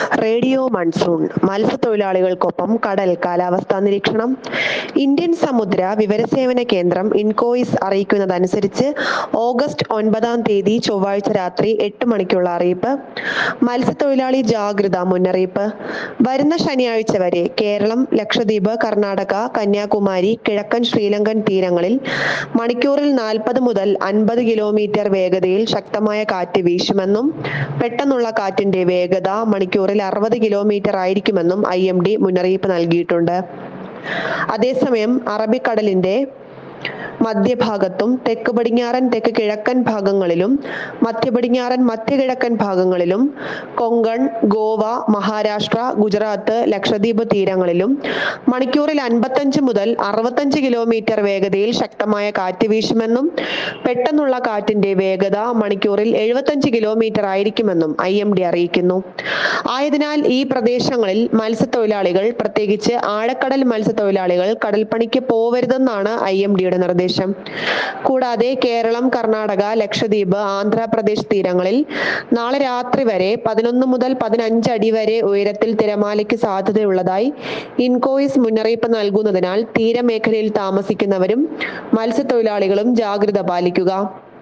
radio monsoon മത്സ്യത്തൊഴിലാളികൾക്കൊപ്പം കടൽ കാലാവസ്ഥാ നിരീക്ഷണം ഇന്ത്യൻ സമുദ്ര വിവരസേവന കേന്ദ്രം ഇൻകോയിസ് അറിയിക്കുന്നതനുസരിച്ച് ഓഗസ്റ്റ് ഒൻപതാം തീയതി ചൊവ്വാഴ്ച രാത്രി എട്ട് മണിക്കുള്ള അറിയിപ്പ് മത്സ്യത്തൊഴിലാളി ജാഗ്രതാ മുന്നറിയിപ്പ് വരുന്ന ശനിയാഴ്ച വരെ കേരളം ലക്ഷദ്വീപ് കർണാടക കന്യാകുമാരി കിഴക്കൻ ശ്രീലങ്കൻ തീരങ്ങളിൽ മണിക്കൂറിൽ നാൽപ്പത് മുതൽ അൻപത് കിലോമീറ്റർ വേഗതയിൽ ശക്തമായ കാറ്റ് വീശുമെന്നും പെട്ടെന്നുള്ള കാറ്റിന്റെ വേഗത മണിക്കൂറിൽ അറുപത് കിലോമീറ്റർ ആയിരിക്കുമെന്നും ഐ എം ഡി മുന്നറിയിപ്പ് നൽകിയിട്ടുണ്ട് അതേസമയം അറബിക്കടലിന്റെ മധ്യഭാഗത്തും തെക്ക് പടിഞ്ഞാറൻ തെക്ക് കിഴക്കൻ ഭാഗങ്ങളിലും മധ്യ പടിഞ്ഞാറൻ മധ്യ കിഴക്കൻ ഭാഗങ്ങളിലും കൊങ്കൺ ഗോവ മഹാരാഷ്ട്ര ഗുജറാത്ത് ലക്ഷദ്വീപ് തീരങ്ങളിലും മണിക്കൂറിൽ അൻപത്തഞ്ച് മുതൽ അറുപത്തഞ്ച് കിലോമീറ്റർ വേഗതയിൽ ശക്തമായ കാറ്റ് വീശുമെന്നും പെട്ടെന്നുള്ള കാറ്റിന്റെ വേഗത മണിക്കൂറിൽ എഴുപത്തഞ്ച് കിലോമീറ്റർ ആയിരിക്കുമെന്നും ഐ എം ഡി അറിയിക്കുന്നു ആയതിനാൽ ഈ പ്രദേശങ്ങളിൽ മത്സ്യത്തൊഴിലാളികൾ പ്രത്യേകിച്ച് ആഴക്കടൽ മത്സ്യത്തൊഴിലാളികൾ കടൽപ്പണിക്ക് പോവരുതെന്നാണ് ഐ എം ഡിയുടെ നിർദ്ദേശം കൂടാതെ കേരളം കർണാടക ലക്ഷദ്വീപ് ആന്ധ്രാപ്രദേശ് തീരങ്ങളിൽ നാളെ രാത്രി വരെ പതിനൊന്ന് മുതൽ പതിനഞ്ച് അടി വരെ ഉയരത്തിൽ തിരമാലയ്ക്ക് സാധ്യതയുള്ളതായി ഇൻകോയിസ് മുന്നറിയിപ്പ് നൽകുന്നതിനാൽ തീരമേഖലയിൽ താമസിക്കുന്നവരും മത്സ്യത്തൊഴിലാളികളും ജാഗ്രത പാലിക്കുക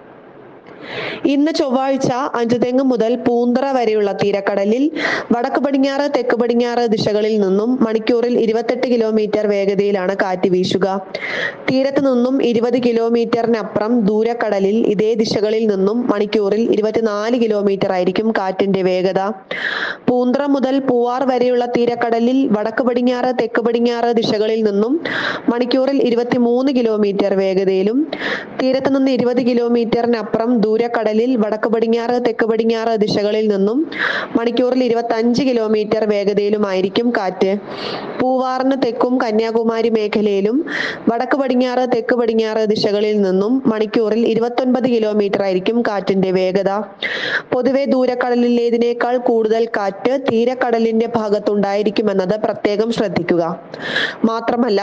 ഇന്ന് ചൊവ്വാഴ്ച അഞ്ചുതെങ്ങ് മുതൽ പൂന്തറ വരെയുള്ള തീരക്കടലിൽ വടക്ക് പടിഞ്ഞാറ് തെക്ക് പടിഞ്ഞാറ് ദിശകളിൽ നിന്നും മണിക്കൂറിൽ ഇരുപത്തെട്ട് കിലോമീറ്റർ വേഗതയിലാണ് കാറ്റ് വീശുക തീരത്ത് നിന്നും ഇരുപത് കിലോമീറ്ററിനപ്പുറം ദൂരക്കടലിൽ ഇതേ ദിശകളിൽ നിന്നും മണിക്കൂറിൽ ഇരുപത്തിനാല് കിലോമീറ്റർ ആയിരിക്കും കാറ്റിന്റെ വേഗത പൂന്തറ മുതൽ പൂവാർ വരെയുള്ള തീരക്കടലിൽ വടക്ക് പടിഞ്ഞാറ് തെക്ക് പടിഞ്ഞാറ് ദിശകളിൽ നിന്നും മണിക്കൂറിൽ ഇരുപത്തിമൂന്ന് കിലോമീറ്റർ വേഗതയിലും തീരത്ത് നിന്ന് ഇരുപത് കിലോമീറ്ററിനപ്പുറം ദൂരക്കടലിൽ വടക്ക് പടിഞ്ഞാറ് തെക്ക് പടിഞ്ഞാറ് ദിശകളിൽ നിന്നും മണിക്കൂറിൽ ഇരുപത്തി അഞ്ച് കിലോമീറ്റർ വേഗതയിലുമായിരിക്കും കാറ്റ് പൂവാറിന് തെക്കും കന്യാകുമാരി മേഖലയിലും വടക്ക് പടിഞ്ഞാറ് തെക്ക് പടിഞ്ഞാറ് ദിശകളിൽ നിന്നും മണിക്കൂറിൽ ഇരുപത്തൊൻപത് കിലോമീറ്റർ ആയിരിക്കും കാറ്റിന്റെ വേഗത പൊതുവെ ദൂരക്കടലിലേതിനേക്കാൾ കൂടുതൽ കാറ്റ് തീരക്കടലിന്റെ ഭാഗത്തുണ്ടായിരിക്കുമെന്നത് പ്രത്യേകം ശ്രദ്ധിക്കുക മാത്രമല്ല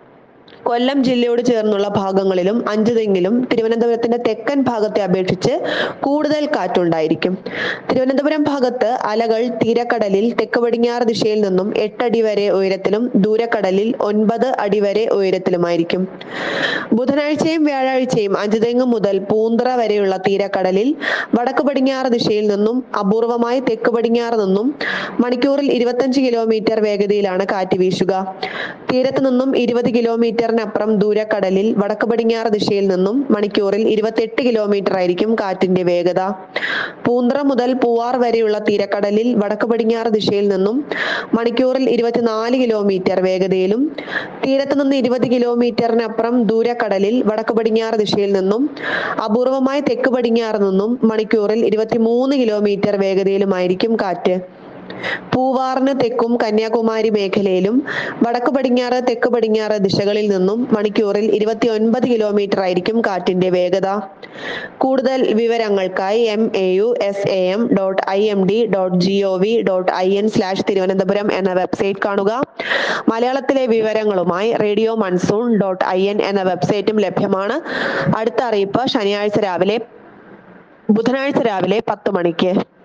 കൊല്ലം ജില്ലയോട് ചേർന്നുള്ള ഭാഗങ്ങളിലും അഞ്ചുതെങ്കിലും തിരുവനന്തപുരത്തിന്റെ തെക്കൻ ഭാഗത്തെ അപേക്ഷിച്ച് കൂടുതൽ കാറ്റുണ്ടായിരിക്കും തിരുവനന്തപുരം ഭാഗത്ത് അലകൾ തീരക്കടലിൽ തെക്ക് പടിഞ്ഞാറ് ദിശയിൽ നിന്നും എട്ടടി വരെ ഉയരത്തിലും ദൂരക്കടലിൽ ഒൻപത് അടി വരെ ഉയരത്തിലുമായിരിക്കും ബുധനാഴ്ചയും വ്യാഴാഴ്ചയും അഞ്ചുതെങ്ങ് മുതൽ പൂന്തറ വരെയുള്ള തീരക്കടലിൽ വടക്ക് പടിഞ്ഞാറ് ദിശയിൽ നിന്നും അപൂർവമായി തെക്ക് പടിഞ്ഞാറ് നിന്നും മണിക്കൂറിൽ ഇരുപത്തഞ്ച് കിലോമീറ്റർ വേഗതയിലാണ് കാറ്റ് വീശുക തീരത്ത് നിന്നും ഇരുപത് കിലോമീറ്ററിനപ്പുറം ദൂരക്കടലിൽ വടക്ക് പടിഞ്ഞാറ് ദിശയിൽ നിന്നും മണിക്കൂറിൽ ഇരുപത്തെട്ട് കിലോമീറ്റർ ആയിരിക്കും കാറ്റിന്റെ വേഗത പൂന്തറ മുതൽ പൂവാർ വരെയുള്ള തീരക്കടലിൽ വടക്ക് പടിഞ്ഞാറ് ദിശയിൽ നിന്നും മണിക്കൂറിൽ ഇരുപത്തിനാല് കിലോമീറ്റർ വേഗതയിലും തീരത്ത് നിന്ന് ഇരുപത് കിലോമീറ്ററിനപ്പുറം ദൂരക്കടലിൽ വടക്ക് പടിഞ്ഞാറ് ദിശയിൽ നിന്നും അപൂർവമായി തെക്ക് പടിഞ്ഞാറ് നിന്നും മണിക്കൂറിൽ ഇരുപത്തിമൂന്ന് കിലോമീറ്റർ വേഗതയിലുമായിരിക്കും കാറ്റ് പൂവാറിന് തെക്കും കന്യാകുമാരി മേഖലയിലും വടക്ക് പടിഞ്ഞാറ് തെക്ക് പടിഞ്ഞാറ് ദിശകളിൽ നിന്നും മണിക്കൂറിൽ ഇരുപത്തി ഒൻപത് കിലോമീറ്റർ ആയിരിക്കും കാറ്റിന്റെ വേഗത കൂടുതൽ വിവരങ്ങൾക്കായി M A U S A M dot I M D dot G O V dot I N slash Thiruvananthapuram എന്ന വെബ്സൈറ്റ് കാണുക മലയാളത്തിലെ വിവരങ്ങളുമായി radio monsoon dot I N എന്ന വെബ്സൈറ്റും ലഭ്യമാണ് അടുത്ത അറിയിപ്പ് ശനിയാഴ്ച രാവിലെ ബുധനാഴ്ച രാവിലെ പത്ത് മണിക്ക്